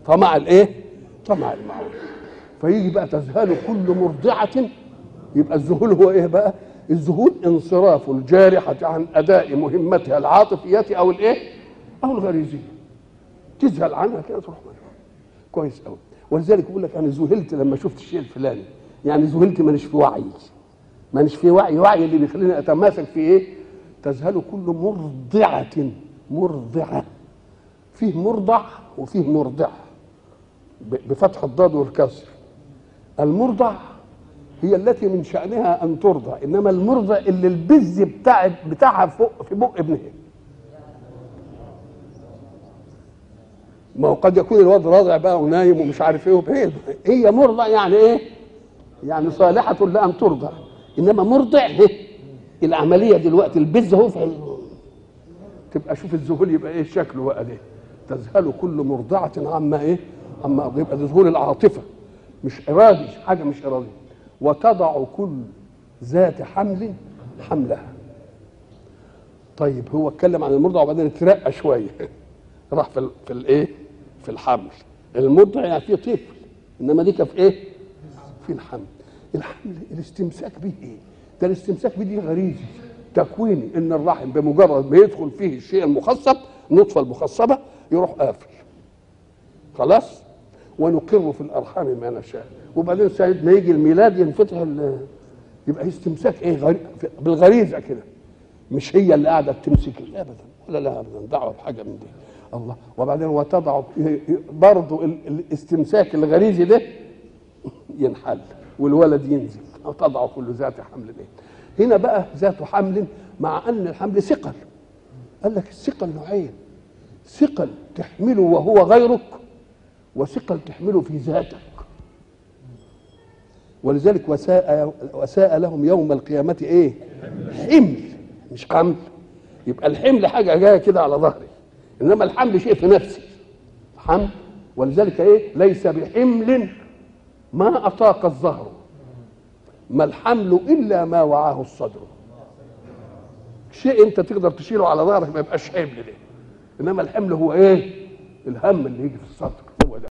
طمع الايه طمع المعروف فيجي بقى تذهل كل مرضعه يبقى الذهول هو ايه بقى الذهول انصراف الجارحه عن اداء مهمتها العاطفيه او الايه او الغريزيه تذهل عنها كده تروح مجرى. كويس قوي ولذلك بيقول لك انا ذهلت لما شفت الشيء الفلاني يعني ذهلت مانيش في وعي مانيش في وعي وعي اللي بيخليني اتماسك في ايه تذهل كل مرضعه مرضعه فيه مرضع وفيه مرضع ب- بفتح الضاد والكسر المرضع هي التي من شأنها أن ترضع إنما المرضع اللي البز بتاع بتاعها فوق في بق ابنها ما هو قد يكون الواد راضع بقى ونايم ومش عارف ايه وبعيد هي مرضع يعني ايه؟ يعني صالحة لأن ترضع إنما مرضع إيه؟ العملية دلوقتي البز هو في تبقى شوف الذهول يبقى ايه شكله بقى ده تذهل كل مرضعة عما ايه عما يبقى ده ذهول العاطفة مش إرادي حاجة مش إرادية وتضع كل ذات حمل حملها طيب هو اتكلم عن المرضع وبعدين اترقى شوية راح في ال في الايه في الحمل المرضع يعني في طفل انما دي في ايه في الحمل الحمل الاستمساك به ايه ده الاستمساك به دي غريزي تكويني ان الرحم بمجرد ما يدخل فيه الشيء المخصب النطفه المخصبه يروح قافل خلاص ونقر في الارحام ما نشاء وبعدين ساعة ما يجي الميلاد ينفتح ال- يبقى استمساك ايه غري... بالغريزه كده مش هي اللي قاعده تمسك ابدا ولا لا ابدا دعوه بحاجه من دي الله وبعدين وتضع برضه ال- الاستمساك الغريزي ده ينحل والولد ينزل وتضع كل ذات حمل ايه هنا بقى ذات حمل مع ان الحمل ثقل قال لك الثقل نوعين ثقل تحمله وهو غيرك وثقل تحمله في ذاتك ولذلك وساء وساء لهم يوم القيامة ايه؟ حمل مش حمل يبقى الحمل حاجة جاية كده على ظهري انما الحمل شيء في نفسي حمل ولذلك ايه؟ ليس بحمل ما أطاق الظهر ما الحمل إلا ما وعاه الصدر شيء انت تقدر تشيله على ظهرك ما يبقاش حمل ده انما الحمل هو ايه الهم اللي يجي في الصدر